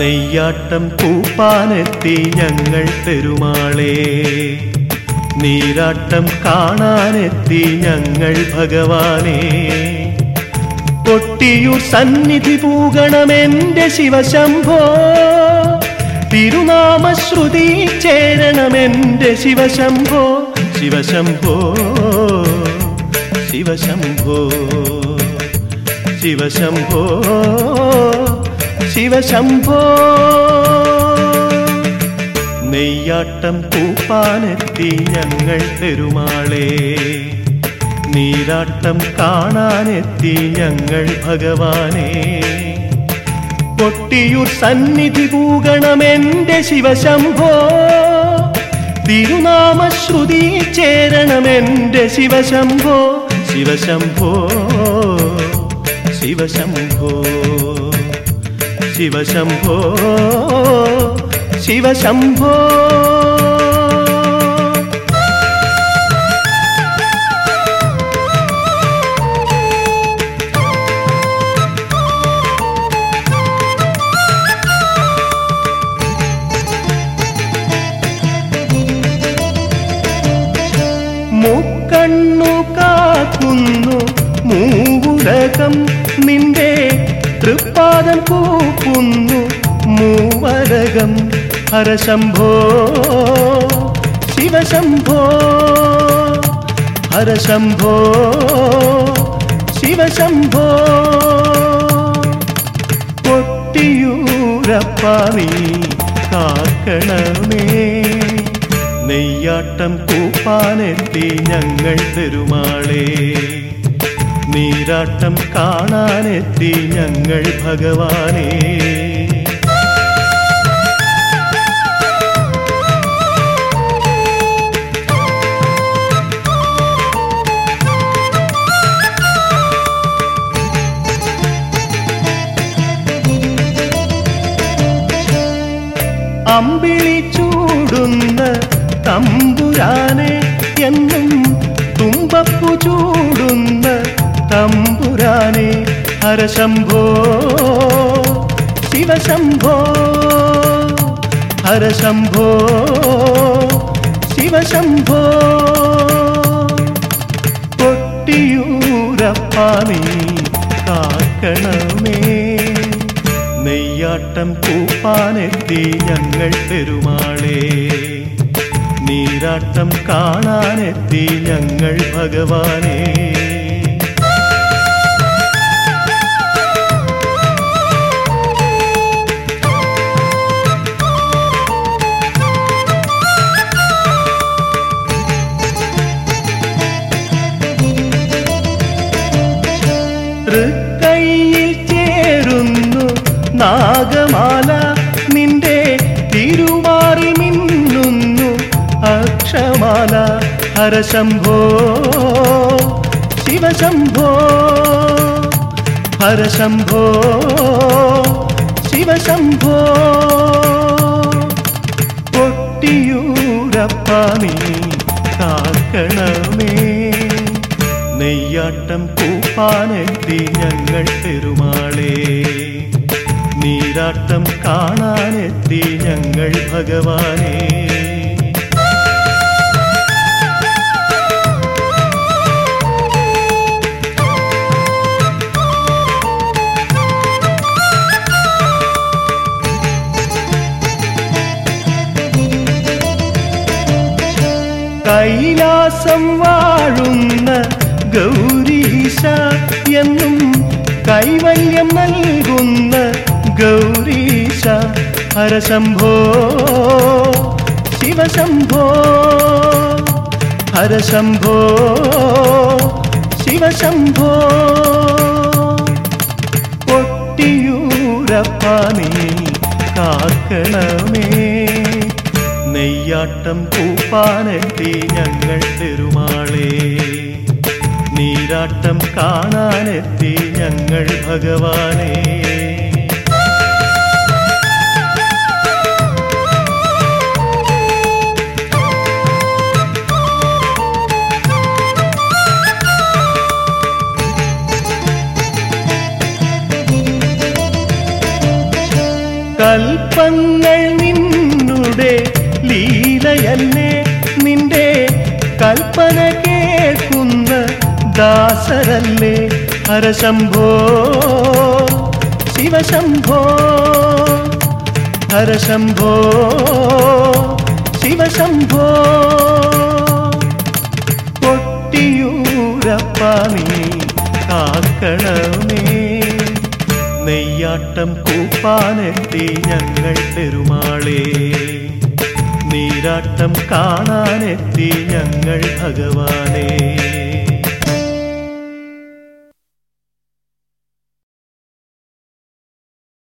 നെയ്യാട്ടം കൂപ്പാനെത്തി ഞങ്ങൾ പെരുമാളേ നീരാട്ടം കാണാനെത്തി ഞങ്ങൾ ഭഗവാനേ കൊട്ടിയൂർ സന്നിധി പൂകണമെന്റെ ശിവശംഭോ തിരുനാമശ്രുതി ചേരണമെന്റെ ശിവശംഭോ ശിവശംഭോ ശിവശംഭോ ശിവശംഭോ ശിവശംഭോ നെയ്യാട്ടം കൂപ്പാനെത്തി ഞങ്ങൾ പെരുമാളേ നീരാട്ടം കാണാനെത്തി ഞങ്ങൾ ഭഗവാനേ കൊട്ടിയൂർ സന്നിധി പൂകണമെന്റെ ശിവശംഭോ തിരുനാമശ്രുതി ചേരണമെന്റെ ശിവശംഭോ ശിവശംഭോ ശിവശംഭോ ശിവശംഭോ ശിവശംഭോ മുക്കണ്ണു കാക്കുന്നു മൂവുലകം നിന്റെ തൃപ്പാദം കൂക്കുന്നു മൂവരകം ഹരശംഭോ ശിവശംഭോ ഹരശംഭോ ശിവശംഭോ കൊട്ടിയൂരപ്പ നീ കാക്കണമേ നെയ്യാട്ടം കൂപ്പാനെത്തി ഞങ്ങൾ പെരുമാളേ നീരാട്ടം കാണാനെത്തി ഞങ്ങൾ ഭഗവാനേ അമ്പിളി ചൂടുന്ന തമ്പുരാനെ എന്നും തുമ്പപ്പു ചൂടുന്ന തമ്പുരാനെ ഹരശംഭോ ശിവശംഭോ ഹരശംഭോ ശിവശംഭോ കൊട്ടിയൂരപ്പ നീ കാക്കണമേ നെയ്യാട്ടം കൂപ്പാനെത്തി ഞങ്ങൾ പെരുമാളേ നീരാട്ടം കാണാനെത്തി ഞങ്ങൾ ഭഗവാനേ തൃക്കൈയിൽ ചേരുന്നു നാഗമാല നിന്റെ തിരുവാറി മിന്നുന്നു അക്ഷമാല ഹരശംഭോ ശിവശംഭോ ഹരശംഭോ ശിവശംഭോ കൊട്ടിയൂരപ്പ നീ കാക്കണമേ നെയ്യാട്ടം കൂപ്പാനെത്തി ഞങ്ങൾ പെരുമാളേ നീരാട്ടം കാണാനെത്തി ഞങ്ങൾ ഭഗവാനേ കൈലാസം വാഴുന്ന ഗൗരീശ എന്നും കൈവല്യം നൽകുന്ന ഗൗരീശ ഹരശംഭോ ശിവശംഭോ ഹരശംഭോ ശിവശംഭോ കൊട്ടിയൂരപ്പ നീ കാക്കണമേ നെയ്യാട്ടം കൂപ്പാനെത്തി ഞങ്ങൾ പെരുമാളേ നീരാട്ടം കാണാനെത്തി ഞങ്ങൾ ഭഗവാനേ കൽപ്പ തടയല്ലേ നിന്റെ കൽപ്പന കേൾക്കുന്ന ദാസരല്ലേ ഹരശംഭോ ശിവശംഭോ ഹരശംഭോ ശിവശംഭോ കൊട്ടിയൂരപ്പ നീ കാക്കണമേ നെയ്യാട്ടം കൂപ്പാനെത്തി ഞങ്ങൾ പെരുമാളേ നീരാട്ടം കാണാനെത്തി ഞങ്ങൾ ഭഗവാനേ